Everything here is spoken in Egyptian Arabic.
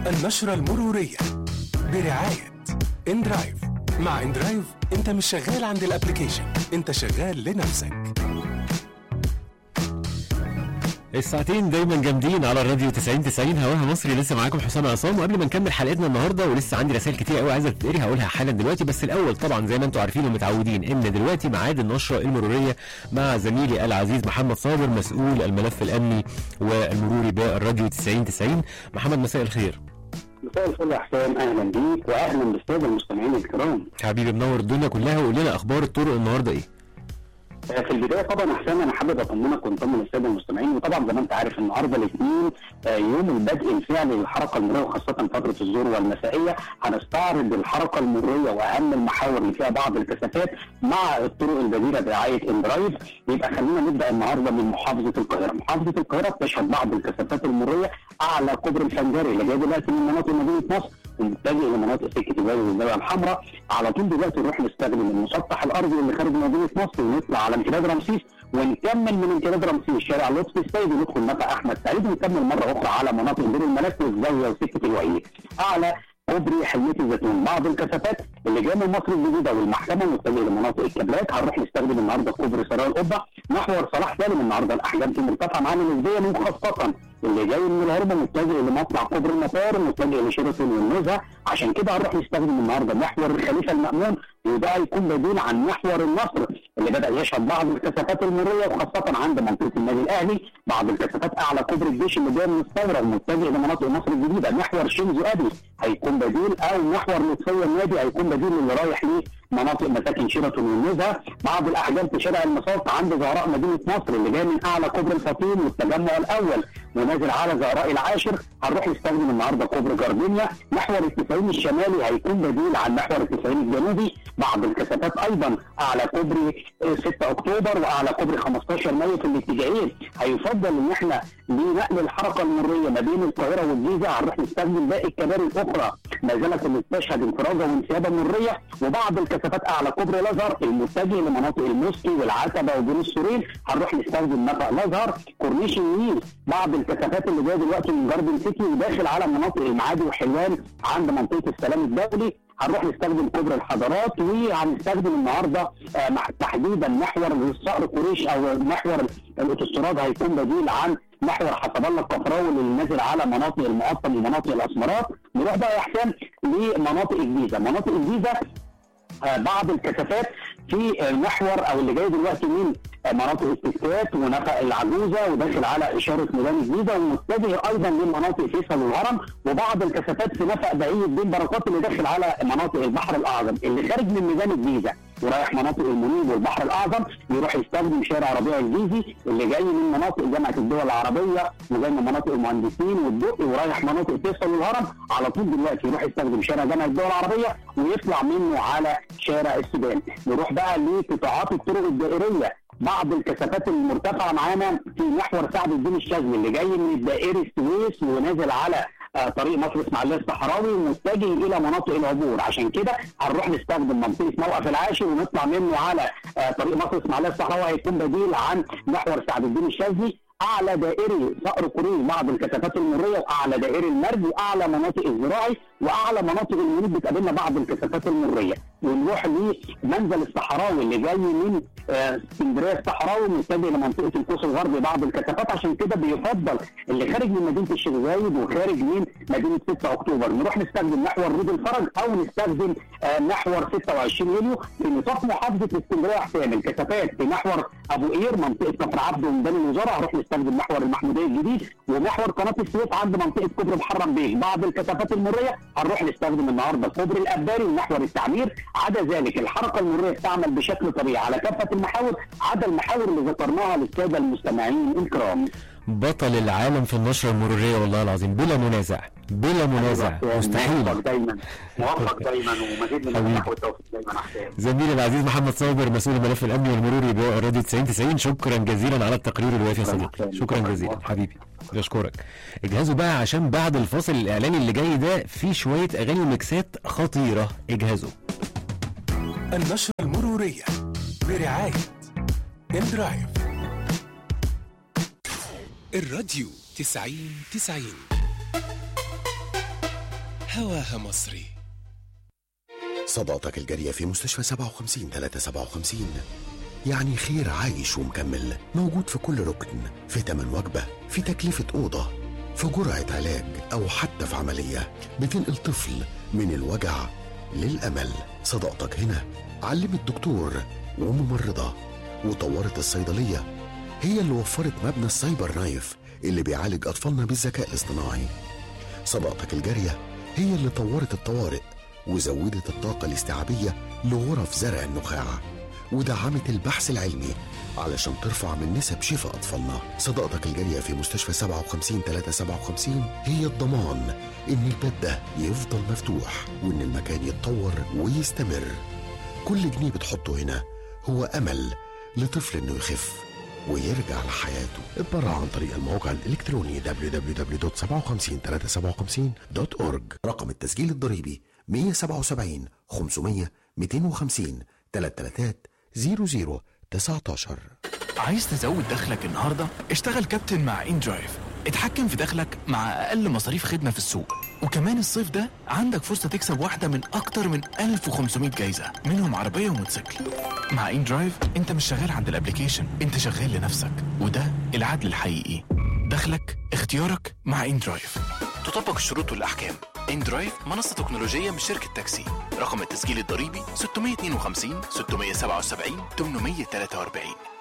النشرة المرورية برعاية اندرايف مع اندرايف انت مش شغال عند الابليكيشن انت شغال لنفسك الساعتين دايما جامدين على الراديو 90 90 هواها مصري لسه معاكم حسام عصام وقبل ما نكمل حلقتنا النهارده ولسه عندي رسائل كتير قوي عايزه تتقري هقولها حالا دلوقتي بس الاول طبعا زي ما انتم عارفين ومتعودين ان دلوقتي ميعاد النشره المروريه مع زميلي العزيز محمد صابر مسؤول الملف الامني والمروري بالراديو 90 90 محمد مساء الخير مساء الفل يا حسام اهلا بيك واهلا بالساده المستمعين الكرام حبيبي منور الدنيا كلها وقول لنا اخبار الطرق النهارده ايه آه، في البدايه طبعا يا حسام انا حابب اطمنك ونطمن الساده المستمعين وطبعا زي ما انت عارف النهارده الاثنين آه، يوم البدء الفعلي للحركه المروريه وخاصه فتره الظهر والمسائيه هنستعرض الحركه المروريه واهم المحاور اللي فيها بعض الكثافات مع الطرق البديله برعايه اندرايف يبقى خلينا نبدا النهارده من محافظه القاهره، محافظه القاهره بتشهد بعض الكثافات المروريه اعلى كوبري الفنجري اللي جاي دلوقتي من مناطق مدينه نصر ومتجه لمناطق سكه الوادي والزاويه الحمراء على طول دلوقتي نروح نستخدم المسطح الارضي اللي خارج مدينه نصر ونطلع على امتداد رمسيس ونكمل من امتداد رمسيس شارع لطفي السيد وندخل نفق احمد سعيد ونكمل مره اخرى على مناطق دير الملك والزاويه وسكه الوعيد اعلى كوبري حليه الزيتون بعض الكثافات اللي جايه من مصر الجديده والمحكمه متجهه لمناطق الكابلات هنروح نستخدم النهارده كوبري سرايا القبه محور صلاح سالم النهارده الاحجام فيه مرتفعه معانا نسبيا وخاصه اللي جاي من الهرم متجه لمطلع كوبري المطار متجه لشيراتون والنزهه عشان كده هنروح نستخدم النهارده محور الخليفه المامون وده هيكون بديل عن محور النصر اللي بدا يشهد بعض الكثافات المروريه وخاصه عند منطقه النادي الاهلي بعض الكثافات اعلى كوبري الجيش اللي جاي من الثوره المتجه لمناطق مصر الجديده محور شينزو ابي هيكون بديل او محور لطفيه النادي هيكون بديل اللي رايح ليه مناطق مساكن شيراتون والنزهه بعض الاحجام في شارع المصاص عند زهراء مدينه نصر اللي جاي من اعلى كوبري الفطيم والتجمع الاول ونازل على زهراء العاشر هنروح نستخدم النهارده كوبري جاردينيا محور التسعين الشمالي هيكون بديل عن محور التسعين الجنوبي بعض الكثافات ايضا اعلى كوبري آه، 6 اكتوبر واعلى كوبري 15 مايو في الاتجاهين هيفضل ان احنا لنقل الحركه المروريه ما بين القاهره والجيزه هنروح نستخدم باقي الكباري الاخرى ما زالت اللي بتشهد انفراجه وانسيابه مروريه وبعض الكثافات اعلى كوبري الازهر المتجه لمناطق الموسكي والعتبه وبين السورين هنروح نستخدم نفق الازهر كورنيش النيل بعض الكثافات اللي جايه دلوقتي من جاردن سيتي وداخل على مناطق المعادي وحلوان عند منطقه السلام الدولي هنروح نستخدم كوبري الحضارات وهنستخدم النهارده آه، مع- تحديدا محور صقر قريش او محور الاوتوستراد هيكون بديل عن محور حسب الله الكفراوي اللي نازل على مناطق المقطم ومناطق الاسمرات نروح بقى يا حسام لمناطق الجيزه مناطق الجيزه آه، بعض الكثافات في المحور او اللي جاي دلوقتي من آه، مناطق السكات ونفق العجوزه وداخل على اشاره ميدان الجيزه ومتجه ايضا لمناطق فيصل والهرم وبعض الكثافات في نفق بعيد بين بركات اللي داخل على مناطق البحر الاعظم اللي خارج من ميدان الجيزه ورايح مناطق المنيب والبحر الاعظم يروح يستخدم شارع ربيع الجيزي اللي جاي من مناطق جامعه الدول العربيه وجاي من مناطق المهندسين والدقي ورايح مناطق فيصل والهرم على طول دلوقتي يروح يستخدم شارع جامعه الدول العربيه ويطلع منه على شارع السودان نروح بقى لقطاعات الطرق الدائريه بعض الكثافات المرتفعه معانا في محور سعد الدين الشاذلي اللي جاي من الدائري السويس ونازل على آه، طريق مصر اسماعيليه الصحراوي ومتجه الى مناطق العبور عشان كده هنروح نستخدم منطقه موقف العاشر ونطلع منه على آه، طريق مصر اسماعيليه الصحراوي هيكون بديل عن محور سعد الدين الشاذلي اعلى دائري صقر قريش بعض الكثافات المريه واعلى دائري المرج واعلى مناطق الزراعي واعلى مناطق المنيب بتقابلنا بعض الكثافات المريه ونروح لمنزل الصحراوي اللي جاي من آه، اسكندريه الصحراوي متجه لمنطقه القوس الغربي بعض الكثافات عشان كده بيفضل اللي خارج من مدينه الشيخ زايد وخارج من مدينه 6 اكتوبر نروح نستخدم محور رود الفرج او نستخدم آه، محور 26 يوليو في نطاق محافظه اسكندريه حسام الكثافات في محور ابو قير منطقه كفر عبده وميدان الوزاره هنروح نستخدم محور المحموديه الجديد ومحور قناه السويس عند منطقه كوبري محرم بيه بعض الكثافات المريه هنروح نستخدم النهارده كوبري الاباري ومحور التعمير عدا ذلك الحركه المريه تعمل بشكل طبيعي على كافه المحاور عدا المحاور اللي ذكرناها للساده المستمعين الكرام بطل العالم في النشره المروريه والله العظيم بلا منازع بلا منازع موفق مستحيل دايما موفق دايما ومزيد من حبيبي. النجاح والتوفيق دايما احسان زميلي العزيز محمد صابر مسؤول الملف الامني والمروري براديو 90 90 شكرا جزيلا على التقرير الوافي يا صديقي شكرا جزيلا حبيبي بشكرك اجهزوا بقى عشان بعد الفاصل الاعلاني اللي جاي ده في شويه اغاني ميكسات خطيره اجهزوا النشرة المرورية برعاية اندرايف الراديو 90 90 هواها مصري صداقتك الجارية في مستشفى 57 357 يعني خير عايش ومكمل موجود في كل ركن في تمن وجبة في تكلفة أوضة في جرعة علاج أو حتى في عملية بتنقل طفل من الوجع للأمل صداقتك هنا علمت دكتور وممرضة وطورت الصيدلية هي اللي وفرت مبنى السايبر نايف اللي بيعالج أطفالنا بالذكاء الاصطناعي صداقتك الجارية هي اللي طورت الطوارئ وزودت الطاقة الاستيعابية لغرف زرع النخاع ودعمت البحث العلمي علشان ترفع من نسب شفاء أطفالنا صداقتك الجارية في مستشفى 57 357 هي الضمان إن الباب ده يفضل مفتوح وإن المكان يتطور ويستمر كل جنيه بتحطه هنا هو أمل لطفل إنه يخف ويرجع لحياته اتبرع عن طريق الموقع الإلكتروني www.57357.org رقم التسجيل الضريبي 177 500 250 333 00 19 عايز تزود دخلك النهارده؟ اشتغل كابتن مع ان درايف اتحكم في دخلك مع اقل مصاريف خدمه في السوق وكمان الصيف ده عندك فرصه تكسب واحده من اكتر من 1500 جايزه منهم عربيه وموتوسيكل مع ان درايف انت مش شغال عند الابليكيشن انت شغال لنفسك وده العدل الحقيقي دخلك اختيارك مع ان درايف تطبق الشروط والاحكام ان درايف منصه تكنولوجيه من شركه تاكسي رقم التسجيل الضريبي 652 677 843